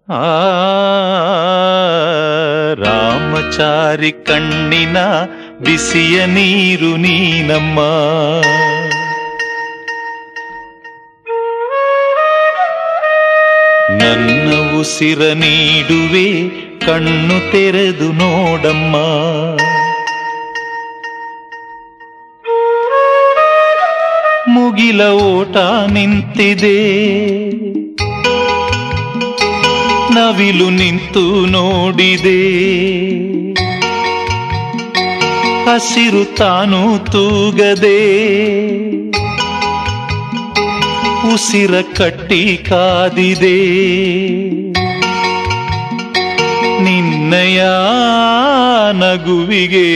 ಆ ರಾಮಚಾರಿ ಕಣ್ಣಿನ ಬಿಸಿಯ ನೀರು ನೀನಮ್ಮ ನನ್ನ ಉಸಿರ ನೀಡುವೆ ಕಣ್ಣು ತೆರೆದು ನೋಡಮ್ಮ ಮುಗಿಲ ಓಟ ನಿಂತಿದೆ ನವಿಲು ನಿಂತು ನೋಡಿದೆ ಹಸಿರು ತಾನು ತೂಗದೆ ಉಸಿರ ಕಟ್ಟಿ ಕಾದಿದೆ ನಿನ್ನಯ ನಗುವಿಗೆ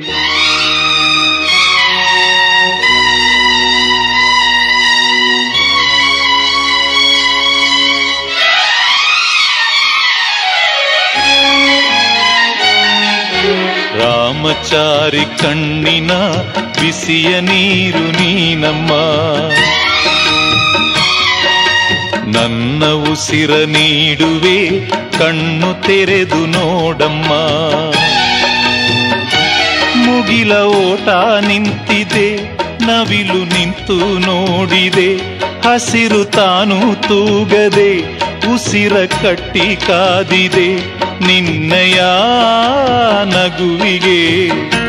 ರಾಮಚಾರಿ ಕಣ್ಣಿನ ಬಿಸಿಯ ನೀರು ನೀನಮ್ಮ ನನ್ನ ಉಸಿರ ನೀಡುವೆ ಕಣ್ಣು ತೆರೆದು ನೋಡಮ್ಮ ಮುಗಿಲ ಓಟ ನಿಂತಿದೆ ನವಿಲು ನಿಂತು ನೋಡಿದೆ ಹಸಿರು ತಾನು ತೂಗದೆ ಉಸಿರ ಕಟ್ಟಿ ಕಾದಿದೆ ನಿನ್ನಯ ನಗುವಿಗೆ